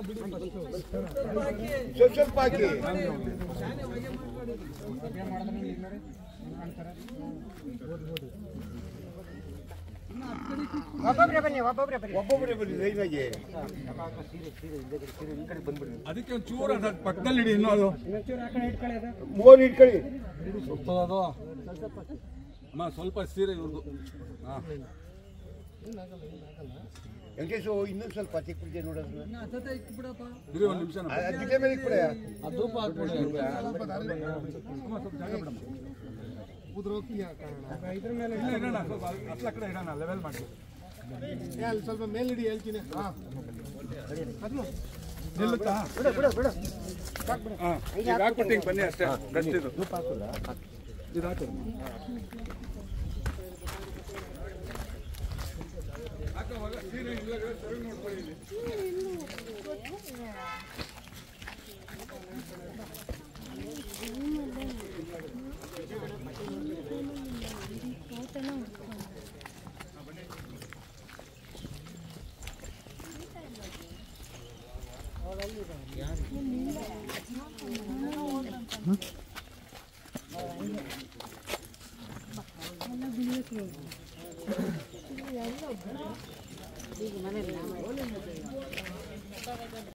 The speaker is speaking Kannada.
ಸ್ವಲ್ಪ ಸ್ವಲ್ಪ ಹಾಕಿ ಒಬ್ಬೊಬ್ರೆ ಬನ್ನಿ ಒಬ್ಬೊಬ್ರೆ ಬನ್ನಿ ಒಬ್ಬೊಬ್ಬರೇ ಬನ್ನಿ ಲೈನಾಗಿ ಅದಕ್ಕೆ ಒಂದು ಚೂರು ಅದ ಪಕ್ಕದಲ್ಲಿ ಇಡಿ ಇನ್ನೂ ಅದು ಇನ್ನೊಂಚೂರು ಆ ಕಡೆ ಇಟ್ಕೊಳ್ಳಿ ಅದು ಮೂವರು ಇಟ್ಕೊಳ್ಳಿ ಅದು ಅಮ್ಮ ಸ್ವಲ್ಪ ಸೀರೆ ಇವ್ರದ್ದು ಹಾಂ ವೆಂಕಟೇಶು ಇನ್ನೊಂದು ಸ್ವಲ್ಪ ಚಿಕ್ಕ ನೋಡೋದನ್ನ ಇರಿ ಒಂದು ನಿಮಿಷ ಅದಕ್ಕೆ ಮೇಲೆ ಇಟ್ಬಿಡ ಧೂಪ ಹಾಕ್ಬಿಡಿ ಇದ್ರ ಮೇಲೆ ಇಲ್ಲ ಇಡೋಣ ಸ್ವಲ್ಪ ಹತ್ಲ ಕಡೆ ಇಡೋಣ ಲೆವೆಲ್ ಮಾಡಿ ಅಲ್ಲಿ ಸ್ವಲ್ಪ ಮೇಲಿಡಿ ಹೇಳ್ತೀನಿ ನಿಲ್ಲುತ್ತಾ ಬಿಡು ಬಿಡು ಬಿಡು ಹಾಂ ಈಗ ಹಾಕ್ಬಿಟ್ಟು ಹಿಂಗೆ ಬನ್ನಿ ಅಷ್ಟೇ ಬೆಸ್ಟ್ ಇದು ಇದು ಹಾಕು ಹಾಕುವಾಗ ಸೀರೆ ಇಲ್ಲ ಸರ್ವ್ ಮಾಡ್ಕೊಳ್ಳಿ ಇಲ್ಲಿ.